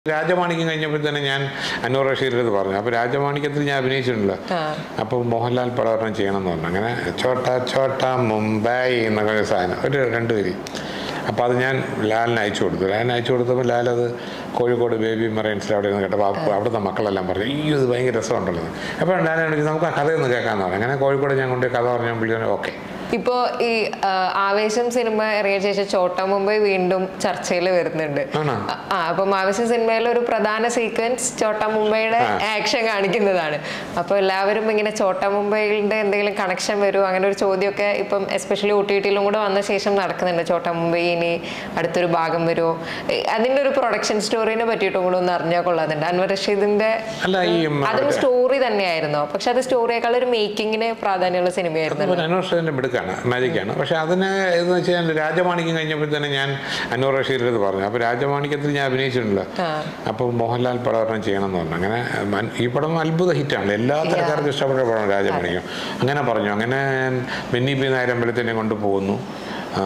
രാജമാണിക്യം കഴിഞ്ഞപ്പോൾ തന്നെ ഞാൻ അന്നൂർ റഷീദിൻ്റെ അടുത്ത് പറഞ്ഞു അപ്പോൾ രാജമാണിക്യത്തിൽ ഞാൻ അഭിനയിച്ചിട്ടുണ്ടല്ലോ അപ്പോൾ മോഹൻലാൽ പടം ഒരെണ്ണം ചെയ്യണം എന്ന് പറഞ്ഞു അങ്ങനെ ചോട്ട ചോട്ട മുംബൈ എന്നൊക്കെ ഒരു സാധനം ഒരു രണ്ട് വരി അപ്പോൾ അത് ഞാൻ ലാലിന് അയച്ചു കൊടുത്തു ലാലിന് അയച്ചു കൊടുത്തപ്പോൾ ലാൽ അത് കോഴിക്കോട് ബേബി മറൈൻസിൽ അവിടെ നിന്ന് കേട്ടപ്പോൾ അപ്പോൾ അവിടുത്തെ മക്കളെല്ലാം പറഞ്ഞു ഈ ഇത് ഭയങ്കര രസമുണ്ടല്ലോ അപ്പോൾ ലാലിനെ വിളിച്ച് നമുക്ക് ആ കഥയൊന്ന് കേൾക്കാമെന്ന് പറഞ്ഞു അങ്ങനെ കോഴിക്കോട് ഞാൻ കൊണ്ട് കഥ പറഞ്ഞാൽ പുള്ളി ഓക്കെ ഇപ്പോ ഈ ആ, ആവേശം സിനിമ ഇറങ്ങിയ ശേഷം ചോട്ട മുംബൈ വീണ്ടും ചർച്ചയിൽ വരുന്നുണ്ട് ആണോ? ആ, ആ അപ്പം ആവേശം സിനിമയിലെ ഒരു പ്രധാന സീക്വൻസ് ചോട്ട മുംബൈയുടെ ആ. ആക്ഷൻ കാണിക്കുന്നതാണ് അപ്പോൾ എല്ലാവരും ഇങ്ങനെ ചോട്ട മുംബൈയുടെ എന്തെങ്കിലും കണക്ഷൻ വരുമോ അങ്ങനെ ഒരു ചോദ്യമൊക്കെ ഇപ്പം എസ്പെഷ്യലി ഒ ടി ടിയിലും കൂടെ വന്ന ശേഷം നടക്കുന്നുണ്ട് ചോട്ട മുംബൈ ഇനി അടുത്തൊരു ഭാഗം വരുമോ ഏ, അതിന്റെ ഒരു പ്രൊഡക്ഷൻ സ്റ്റോറിനെ പറ്റിയിട്ടും കൂടെ ഒന്ന് അറിഞ്ഞാൽ കൊള്ളാതുണ്ട് അൻവർ റഷീദിന്റെ അല്ല ഈ അതും സ്റ്റോറി തന്നെയായിരുന്നു പക്ഷെ അത് സ്റ്റോറിയേക്കാൾ ഒരു മേക്കിങ്ങിന് പ്രാധാന്യമുള്ള സിനിമയായിരുന്നു അതിപ്പോൾ അന്നൂർ റഷീദിൻ്റെ മിടുക്കാണ് മാജിക്കാണ് പക്ഷേ അതിന് എന്ന് വെച്ചാൽ രാജമാണിക്യം കഴിഞ്ഞപ്പോൾ തന്നെ ഞാൻ അന്നൂർ റഷീദിൻ്റെ അടുത്ത് പറഞ്ഞു അപ്പോൾ രാജമാണിക്യത്തിൽ ഞാൻ അഭിനയിച്ചിട്ടുണ്ടല്ലോ അപ്പോൾ മോഹൻലാൽ പടം ഒരെണ്ണം ചെയ്യണം എന്ന് പറഞ്ഞു അങ്ങനെ മൻ- ഈ പടം അത്ഭുത ഹിറ്റാണ് എല്ലാ തരക്കാർക്കും ഇഷ്ടപ്പെട്ട പടമാണ് രാജമാണിക്യം അങ്ങനെ പറഞ്ഞു അങ്ങനെ ബെന്നി പി നായരമ്പലത്തിനെ കൊണ്ട് പോകുന്നു ആ,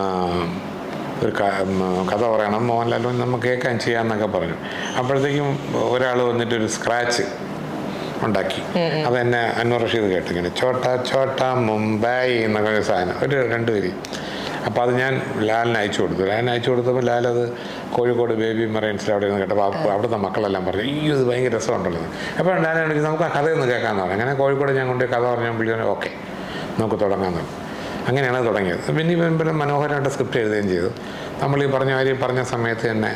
ഒരു ക- ഉം, കഥ പറയണം മോഹൻലാൽ നമുക്ക് കേൾക്കാൻ ചെയ്യാമെന്നൊക്കെ പറഞ്ഞു അപ്പോഴത്തേക്കും ഒരാൾ വന്നിട്ട് ഒരു സ്ക്രാച്ച് ഉണ്ടാക്കി അത് എന്നെ അന്നൂർ റഷീദ് കേട്ടു ഇങ്ങനെ ചോട്ട ചോട്ട മുംബൈ എന്നൊക്കെ ഒരു സാധനം ഒരു രണ്ട് വരി അപ്പോൾ അത് ഞാൻ ലാലിന് അയച്ചു കൊടുത്തു ലാലിന് അയച്ചു കൊടുത്തപ്പോൾ ലാൽ അത് കോഴിക്കോട് ബേബി മറൈൻസിൽ അവിടെ നിന്ന് കേട്ടപ്പോൾ അപ്പോൾ അവിടുത്തെ മക്കളെല്ലാം പറഞ്ഞു ഈ ഇത് ഭയങ്കര രസമുണ്ടല്ലോ അപ്പോൾ ലാലിനെ വിളിച്ച് നമുക്ക് ആ കഥയൊന്ന് കേൾക്കാമെന്ന് പറഞ്ഞു അങ്ങനെ കോഴിക്കോട് ഞാൻ കൊണ്ട് കഥ പറഞ്ഞാൽ പുള്ളി ഓക്കെ നമുക്ക് തുടങ്ങാമെന്ന് പറഞ്ഞു അങ്ങനെയാണ് അത് തുടങ്ങിയത് പിന്നെ ഇവൻ മനോഹരമായിട്ട് സ്ക്രിപ്റ്റ് എഴുതുകയും ചെയ്തു നമ്മൾ ഈ പറഞ്ഞ കാര്യം പറഞ്ഞ സമയത്ത് തന്നെ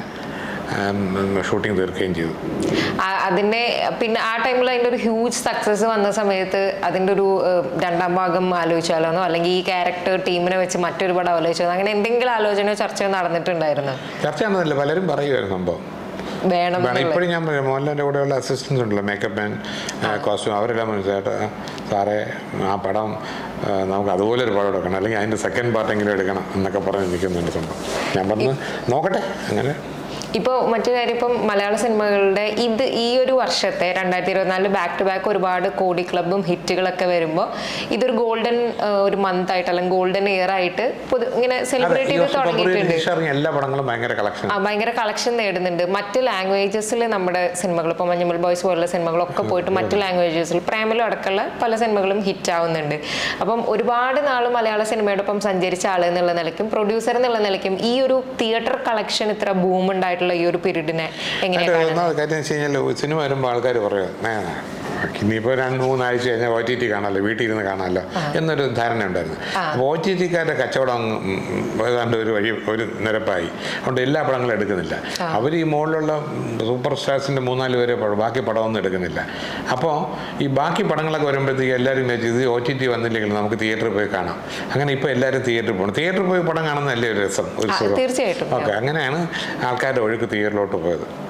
ഷൂട്ടിംഗ് തീർക്കുകയും ചെയ്തു ആ- അതിന്റെ പിന്നെ ആ ടൈമിൽ അതിന്റെ ഒരു ഹ്യൂജ് സക്സസ് വന്ന സമയത്ത് അതിന്റെ ഒരു ഏഹ്, രണ്ടാം ഭാഗം ആലോചിച്ചാലോന്നോ അല്ലെങ്കിൽ ഈ ക്യാരക്ടർ ടീമിനെ വെച്ച് മറ്റൊരു പടം ആലോചിച്ചോ അങ്ങനെ എന്തെങ്കിലും ആലോചനയോ ചർച്ചയോ നടന്നിട്ടുണ്ടായിരുന്നു ചർച്ച ചെയ്യുന്നതല്ല പലരും പറയുമായിരുന്നു സംഭവം വേണം വേണം ഇപ്പോഴും ഞാൻ പറയാം മോഹൻലാലിൻ്റെ കൂടെയുള്ള അസിസ്റ്റൻസ് ഉണ്ടല്ലോ മേക്കപ്പ് മാൻ കോസ്റ്റ്യൂം അവരെല്ലാം മനസ്സിലായിട്ട് സാറേ ആ പടം ആ, നമുക്ക് അതുപോലെ ഒരു പടം എടുക്കണം അല്ലെങ്കിൽ അതിൻ്റെ സെക്കൻഡ് പാർട്ടെങ്കിലും എടുക്കണം എന്നൊക്കെ പറഞ്ഞ് നിൽക്കുന്നുണ്ട് സംഭവം ഞാൻ പറഞ്ഞു നോക്കട്ടെ അങ്ങനെ ഇപ്പോൾ മറ്റു കാര്യം ഇപ്പം മലയാള സിനിമകളുടെ ഇത് ഈ ഒരു വർഷത്തെ രണ്ടായിരത്തി ഇരുപത്തിനാലില് ബാക്ക് ടു ബാക്ക് ഒരുപാട് കോടി ക്ലബും ഹിറ്റുകളൊക്കെ വരുമ്പോൾ ഇതൊരു ഗോൾഡൻ ഒരു മന്ത് ആയിട്ട് അല്ലെങ്കിൽ ഗോൾഡൻ ഇയർ ആയിട്ട് പൊതു ഇങ്ങനെ അതെ സെലിബ്രേറ്റ് ഈ ചെയ്ത് വർഷം ഫെബ്രുവരി തുടങ്ങിയിട്ടുണ്ട് ഇറങ്ങിയ എല്ലാ പടങ്ങളും ഭയങ്കര കളക്ഷൻ ആ ഭയങ്കര കളക്ഷൻ നേടുന്നുണ്ട് മറ്റ് ലാംഗ്വേജസിൽ നമ്മുടെ സിനിമകൾ ഇപ്പോൾ മഞ്ഞുമൽ ബോയ്സ് പോലുള്ള സിനിമകളൊക്കെ പോയിട്ട് മറ്റ് ലാംഗ്വേജസിൽ പ്രേമലും അടക്കമുള്ള പല സിനിമകളും ഹിറ്റ് ആവുന്നുണ്ട് അപ്പം ഒരുപാട് നാൾ മലയാള സിനിമയോടൊപ്പം സഞ്ചരിച്ച ആൾ എന്നുള്ള നിലയ്ക്കും പ്രൊഡ്യൂസർ എന്നുള്ള നിലയ്ക്കും ഈ ഒരു തിയേറ്റർ കളക്ഷൻ ഇത്ര ബൂം ഉണ്ടായിട്ടുള്ള ഈ ഒരു പീരീഡിനെ എങ്ങനെയാണ് അതിൻ്റെ ഒന്നാമത് കാര്യം എന്ന് വെച്ച് കഴിഞ്ഞാൽ സിനിമ വരുമ്പോൾ ആൾക്കാർ പറയും "ഏ, ഇനിയിപ്പോൾ രണ്ട് മൂന്നാഴ്ച കഴിഞ്ഞാൽ ഒ ടി ടി കാണാമല്ലോ വീട്ടിൽ ഇരുന്ന് കാണാമല്ലോ എന്നൊരു ധാരണ ഉണ്ടായിരുന്നു അപ്പോൾ ഒ ടി ടിക്കാരുടെ കച്ചവടം അങ്ങ് ഉം ഉം ഏതാണ്ട് ഒരു വഴി ഒരു നിരപ്പായി അതുകൊണ്ട് എല്ലാ പടങ്ങളും എടുക്കുന്നില്ല അവർ ഈ മുകളിലുള്ള സൂപ്പർ സ്റ്റാർസിൻ്റെ മൂന്നാല് പേരെ പടം ബാക്കി പടമൊന്നും എടുക്കുന്നില്ല അപ്പോൾ ഈ ബാക്കി പടങ്ങളൊക്കെ വരുമ്പോഴത്തേക്ക് എല്ലാവരും വിചാരിച്ചു ഇത് ഒ ടി ടി വന്നില്ലെങ്കിൽ നമുക്ക് തിയേറ്ററിൽ പോയി കാണാം അങ്ങനെ ഇപ്പോൾ എല്ലാവരും തിയേറ്ററിൽ പോകണം തിയേറ്ററിൽ പോയി പടം കാണുന്നതല്ലേ ഒരു രസം ഒരു ആ, സുഖം തീർച്ചയായിട്ടും. ഓക്കെ അങ്ങനെയാണ് ആൾക്കാരുടെ ഒഴുക്ക് തിയേറ്ററിലോട്ട് പോയത്